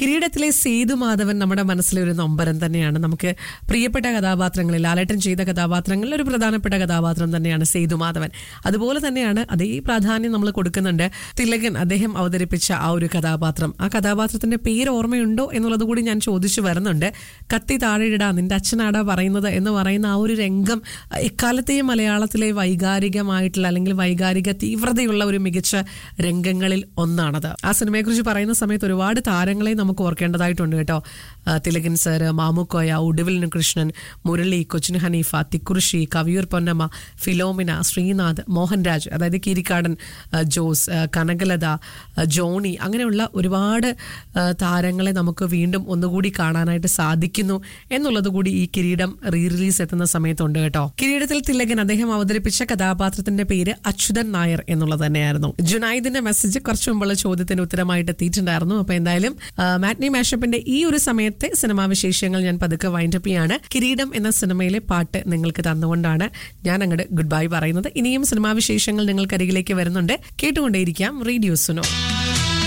കിരീടത്തിലെ സേതുമാധവൻ നമ്മുടെ മനസ്സിലെ ഒരു നൊമ്പരം തന്നെയാണ് നമുക്ക് പ്രിയപ്പെട്ട കഥാപാത്രങ്ങളിൽ ലാലേട്ടൻ ചെയ്ത കഥാപാത്രങ്ങളിൽ ഒരു പ്രധാനപ്പെട്ട കഥാപാത്രം തന്നെയാണ് സേതുമാധവൻ അതുപോലെ തന്നെയാണ് അതേ പ്രാധാന്യം നമ്മൾ കൊടുക്കുന്നുണ്ട് തിലകൻ അദ്ദേഹം അവതരിപ്പിച്ച ആ ഒരു കഥാപാത്രം ആ കഥാപാത്രത്തിന്റെ പേര് ഓർമ്മയുണ്ടോ എന്നുള്ളത് കൂടി ഞാൻ ചോദിച്ചു വരുന്നുണ്ട് കത്തി താഴെയിടാ നിന്റെ അച്ഛനാടാ പറയുന്നത് എന്ന് പറയുന്ന ആ ഒരു രംഗം എക്കാലത്തെയും മലയാളത്തിലെ വൈകാരികമായിട്ടുള്ള അല്ലെങ്കിൽ വൈകാരിക തീവ്രതയുള്ള ഒരു മികച്ച രംഗങ്ങളിൽ ഒന്നാണത് ആ സിനിമയെക്കുറിച്ച് പറയുന്ന സമയത്ത് ഒരുപാട് താരങ്ങളെ നമുക്ക് ഓർക്കേണ്ടതായിട്ടുണ്ട് കേട്ടോ ആ, തിലകൻ സാറ് മാമുക്കോയ ഉടുവിൽ കൃഷ്ണൻ മുരളി കൊച്ചിൻ ഹനീഫ തിക്കുറിശി കവിയൂർ പൊന്നമ്മ ഫിലോമിന ശ്രീനാഥ് മോഹൻരാജ് അതായത് കീരിക്കാടൻ ആ, ജോസ് ആ, കനകലത ആ, ജോണി അങ്ങനെയുള്ള ഒരുപാട് ആ, താരങ്ങളെ നമുക്ക് വീണ്ടും ഒന്നുകൂടി കാണാനായിട്ട് സാധിക്കുന്നു എന്നുള്ളത് കൂടി ഈ കിരീടം റീ റിലീസ് എത്തുന്ന സമയത്തുണ്ട് കേട്ടോ കിരീടത്തിൽ തിലകൻ അദ്ദേഹം അവതരിപ്പിച്ച കഥാപാത്രത്തിന്റെ പേര് അച്യുതൻ നായർ എന്നുള്ളത് തന്നെയായിരുന്നു ജുനൈദിന്റെ മെസ്സേജ് കുറച്ച് മുമ്പുള്ള ചോദ്യത്തിന് ഉത്തരമായിട്ട് എത്തിയിട്ടുണ്ടായിരുന്നു അപ്പൊ എന്തായാലും ആ, മാറ്റ്നി മാഷപ്പിന്റെ ഈ ഒരു സമയത്തെ സിനിമാ വിശേഷങ്ങൾ ഞാൻ പതുക്കെ വൈൻഡപ്പ് ചെയ്യാണ് കിരീടം എന്ന സിനിമയിലെ പാട്ട് നിങ്ങൾക്ക് തന്നുകൊണ്ടാണ് ഞാൻ അങ്ങോട്ട് ഗുഡ് ബൈ പറയുന്നത് ഇനിയും സിനിമാ വിശേഷങ്ങൾ നിങ്ങൾക്കരികിലേക്ക് വരുന്നുണ്ട് കേട്ടുകൊണ്ടേയിരിക്കാം റേഡിയോ സുനോ